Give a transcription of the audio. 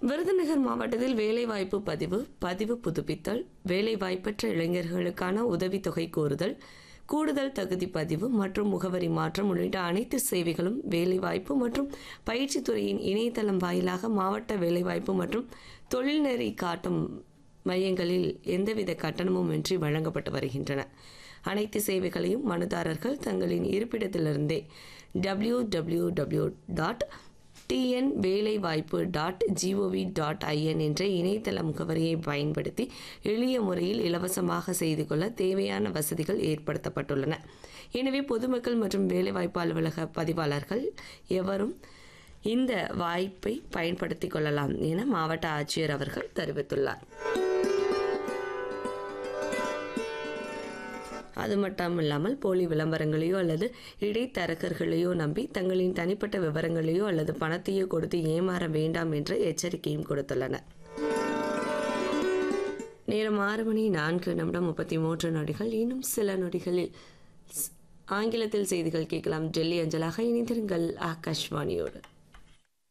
விருதுநகர் மாவட்டத்தில் வேலைவாய்ப்பு பதிவு பதிவு புதுப்பித்தல் வேலைவாய்ப்பற்ற இளைஞர்களுக்கான உதவித்தொகை கோருதல் கூடுதல் தகுதி பதிவு மற்றும் முகவரி மாற்றம் உள்ளிட்ட அனைத்து சேவைகளும் வேலைவாய்ப்பு மற்றும் பயிற்சித் துறையின் இணையதளம் வாயிலாக மாவட்ட வேலைவாய்ப்பு மற்றும் தொழில்நெறி காட்டும் மையங்களில் எந்தவித கட்டணமும் இன்றி வழங்கப்பட்டு வருகின்றன அனைத்து சேவைகளையும் மனுதாரர்கள் தங்களின் இருப்பிடத்திலிருந்தே W W W dot TN வேலைவாய்ப்பு டாட் ஜிஓவி டாட் ஐஎன் என்ற இணையதள முகவரியை பயன்படுத்தி எளிய முறையில் இலவசமாக செய்து கொள்ள தேவையான வசதிகள் ஏற்படுத்தப்பட்டுள்ளன எனவே பொதுமக்கள் மற்றும் வேலைவாய்ப்பு அலுவலக பதிவாளர்கள் எவரும் இந்த வாய்ப்பை பயன்படுத்திக் கொள்ளலாம் என மாவட்ட ஆட்சியர் அவர்கள் தெரிவித்துள்ளார் அது மட்டும் இல்லாமல் போலி விளம்பரங்களையோ அல்லது இடைத்தரகர்களையோ நம்பி தங்களின் தனிப்பட்ட விவரங்களையோ அல்லது பணத்தையோ கொடுத்து ஏமாற வேண்டாம் என்ற எச்சரிக்கையும் கொடுத்துள்ளனர் நேரம் ஆறு மணி நான்கு நிமிடம் முப்பத்தி மூன்று நொடிகள் இன்னும் சில நொடிகளில் ஸ்- ஆங்கிலத்தில் செய்திகள் கேட்கலாம் டெல்லி அஞ்சலாக இணைந்திருங்கள் ஆகாஷ்வாணியோடு